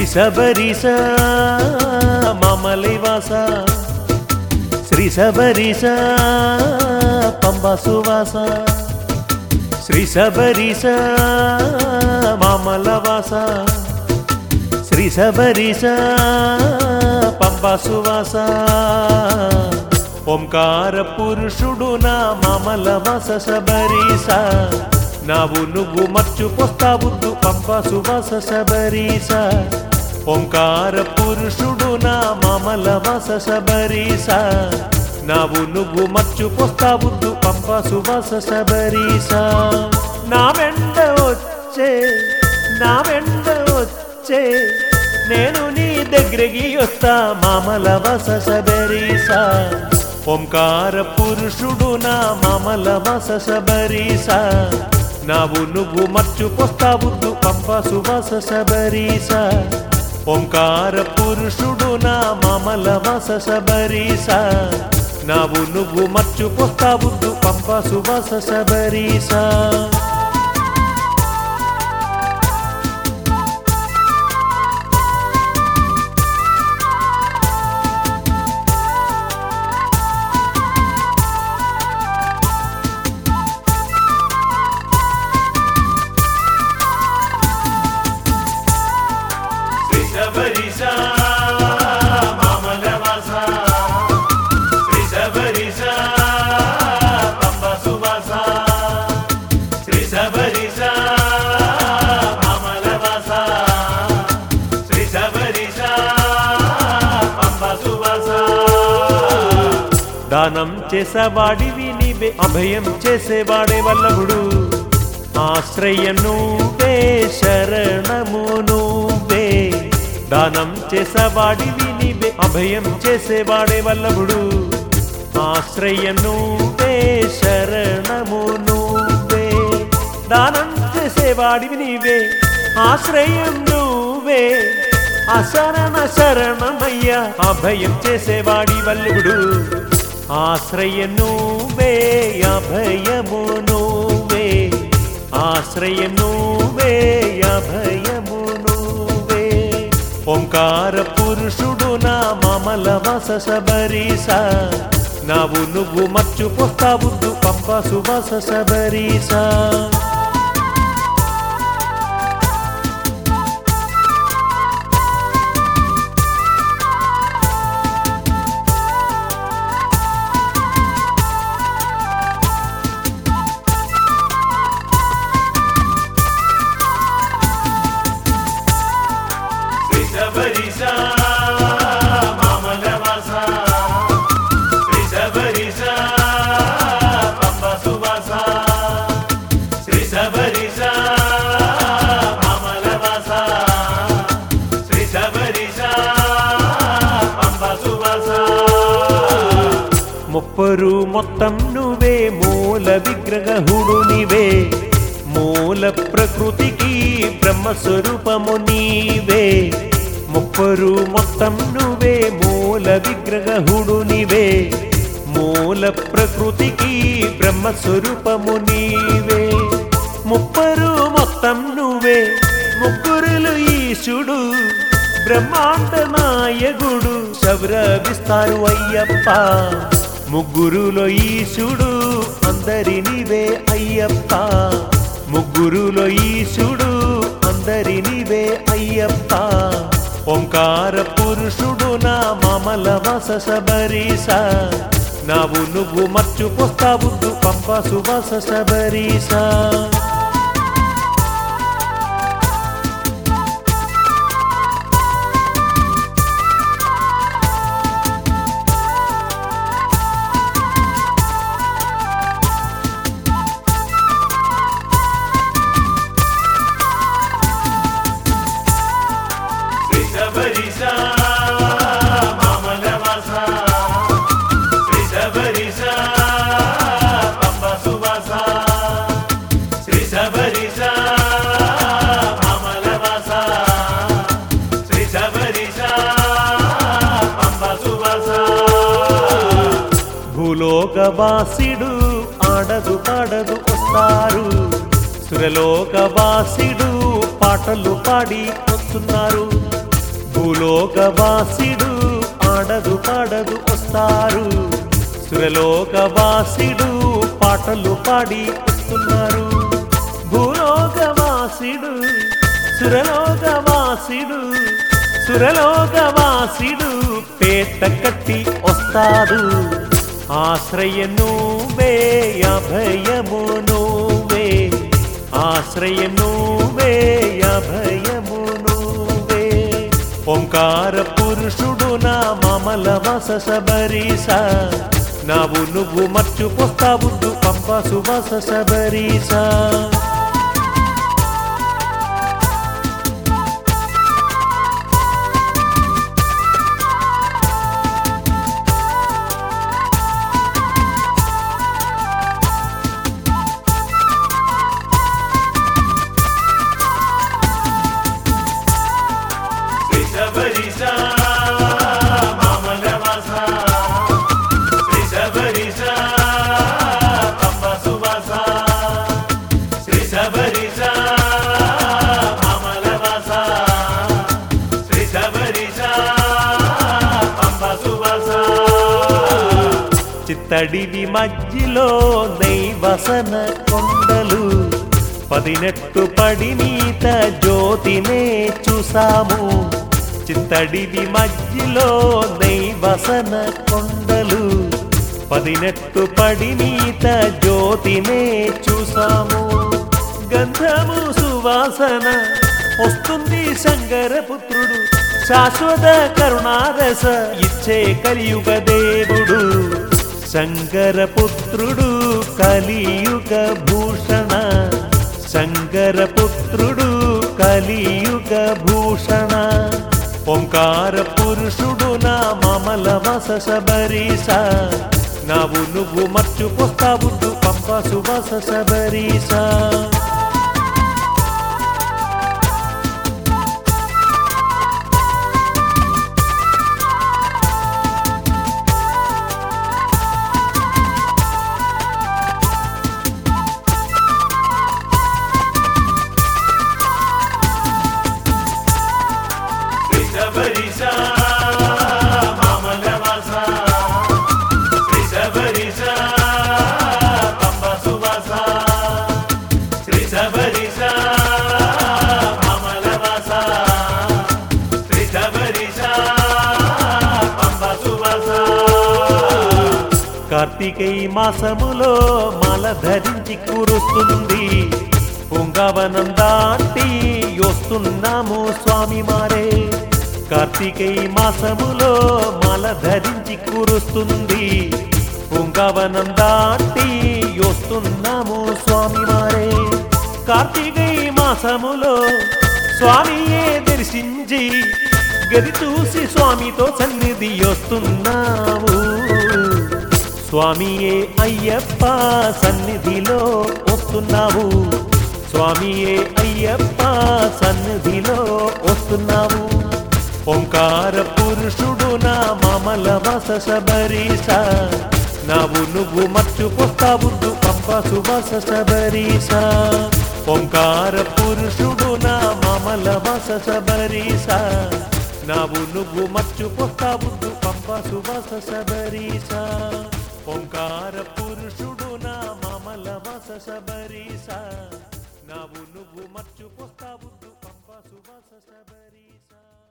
శబరిస మామలివాస శ్రీ శబరిస పంబ సువాస శ్రీ శబరిస మామలవాస శ్రీ శబరిస పంబ సువాస ఓంకార పురుషుడు నా మామల వాస శబరీస నావు నువ్వు మర్చిపోస్తావుద్దు పంప సువాస శబరీస ఓంకార పురుషుడు నా మామల వాస శబరీస నావు నువ్వు మర్చిపోస్తావుద్దు పంప సువాస శబరీస నా వెంట వచ్చే నా వెంట వచ్చే నేను నీ దగ్గరికి వస్తా మామల వస శబరీస ఓంకార పురుషుడు నా మామల వస శబరీస నావు నువ్వు మర్చిపోస్తావుద్దు పంప సువాస శబరీస ఓంకార పురుషుడు నా మామల వస శబరీస నావు నువ్వు మర్చిపోస్తావుద్దు పంప సువాస శబరీస శ్రీ శబరిస మామలవాస శ్రీ శబరిస పంబ సువాస శ్రీ శబరిస మామలవాస శ్రీ శబరిస పంబ సువాస దానం చేసేవాడివి నీవే అభయం చేసేవాడే వల్లభుడు ఆశ్రయ నువ్వే శరణము నువ్వే దానం చేసేవాడివి నీవే అభయం చేసేవాడే వల్లభుడు ఆశ్రయ నువ్వే శరణము నువ్వే దానం చేసేవాడివి నీవే ఆశ్రయం నువ్వే అశరణ శరణమయ్యా అభయం చేసేవాడి వల్లుడు ఆశ్రయ నువ్వే అభయము నువ్వే ఆశ్రయ నువ్వే అభయము నువ్వే ఓంకార పురుషుడు నా మమల వస శబరీస నావు నువ్వు మర్చిపోస్తావుద్దు పంప సువాస శబరీస శ్రీ శబరిస మామలవాస శ్రీ శబరిస పంబ సువాస శ్రీ శబరిస మామలవాస శ్రీ శబరిస పంబ సువాస ముప్పరు మొత్తం నువ్వే మూల విగ్రహుడు నీవే మూల ప్రకృతికి బ్రహ్మస్వరూపము నీవే ముప్పరు మొత్తం నువ్వే మూల విగ్రహుడు నీవే మూల ప్రకృతికి బ్రహ్మస్వరూపము నీవే ముప్పరు మొత్తం నువ్వే ముగ్గురులు ఈశుడు బ్రహ్మాండ నాయకుడు శౌర విస్తారు అయ్యప్ప ముగ్గురులో ఈశుడు అందరి నీవే అయ్యప్ప ముగ్గురులో ఈశుడు అందరి నీవే అయ్యప్ప ఓంకార పురుషుడు నా మమల వస శబరీస నావు నువ్వు మర్చిపోస్తావుద్దు పంప సువాస శబరీస శ్రీ శబరిస మామలవాస శ్రీ శబరిస పంబ సువాస శ్రీ శబరిస మామలవాస శ్రీ శబరిస పంబ సువాస భూలోకవాసిడు ఆడదు పాడదు వస్తారు సురలోకవాసిడు పాటలు పాడి వస్తున్నారు భూలోకవాసిడు ఆడదు పాడదు వస్తారు సురలోకవాసిడు పాటలు పాడి వస్తున్నారు భూలోకవాసిడు సురలోకవాసిడు సురలోకవాసిడు పేట కట్టి వస్తాడు ఆశ్రయ నువ్వే అభయము నువ్వే ఆశ్రయ నువ్వే అభయము నువ్వే ఓంకార పురుషుడు నా మమల వస శబరీస నావు నువ్వు మర్చిపోస్తావు పంప సువస శబరీస శ్రీ శబరీస మామల వాస శ్రీ శబరీస పంప సువాస శ్రీ శబరీస మామల వాస శ్రీ శబరీస పంప సువాస చిత్తడివి మధ్యలో నైవసన కొండలు పదినెట్టు పడినీత జ్యోతినే చూసాము చిత్తడివి మధ్యలో నైవసన కొండలు పదినెట్టు పడినీత జ్యోతినే చూసాము గంధము సువాసన వస్తుంది శంకరపుత్రుడు శాశ్వత కరుణారస ఇచ్చే కలియుగ దేవుడు శంకరపుత్రుడు కలియుగ భూషణ శంకరపుత్రుడు కలియుగ భూషణ ఓంకార పురుషుడు నా మమల వస శబరీస నావు నువ్వు మర్చిపోస్తావు పంప సువస శబరీస శ్రీ శబరీస మామల వాస శ్రీ శబరీస పంప సువాస శ్రీ శబరీస మామల వాస శ్రీ శబరీస పంప సువాస కార్తీకేయ మాసములో మాల ధరించి కురుస్తుంది పుంగవనం దాటి వస్తున్నాము స్వామి మారే కార్తీకేయ మాసములో మాల ధరించి కురుస్తుంది పుంగవనం దాటి వస్తున్నాము స్వామి మారే కార్తీకేయ మాసములో స్వామియే దర్శించి గది చూసి స్వామితో సన్నిధి వస్తున్నావు స్వామియే అయ్యప్ప సన్నిధిలో వస్తున్నావు స్వామియే అయ్యప్ప సన్నిధిలో వస్తున్నావు ఓంకార పురుషుడు నా మమల వస శబరీస నావు నువ్వు మర్చిపోస్తావు పంప సువస శబరీస ఓంకార పురుషుడు నా మమల వస శబరీస నావు నువ్వు మర్చిపోస్తావు పంప సువస శబరీస ఓంకార పురుషుడు నా మమల వస శబరీస నావు నువ్వు మర్చిపోస్తావు పంప సువస శబరీస